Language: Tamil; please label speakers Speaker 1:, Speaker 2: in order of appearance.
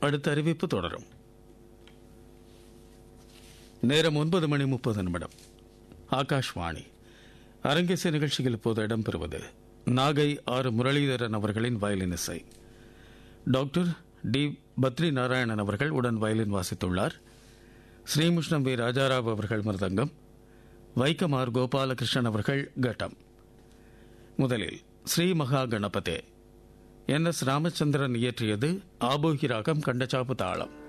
Speaker 1: அடுத்த அறிவிப்பு தொடரும் நேரம் ஒன்பது மணி முப்பது நிமிடம் ஆகாஷ்வாணி அரங்கேச நிகழ்ச்சியில் இப்போது இடம்பெறுவது நாகை ஆறு முரளிதரன் அவர்களின் வயலின் இசை டாக்டர் டி பத்ரி நாராயணன் அவர்கள் உடன் வயலின் வாசித்துள்ளார் ஸ்ரீமுஷ்ணம் வி ராஜாராவ் அவர்கள் மிருதங்கம் வைக்கமார் கோபாலகிருஷ்ணன் அவர்கள் கட்டம் முதலில் ஸ்ரீ மகா கணபதே என் எஸ் ராமச்சந்திரன் இயற்றியது ஆபோகி ராகம் கண்டச்சாப்பு தாளம்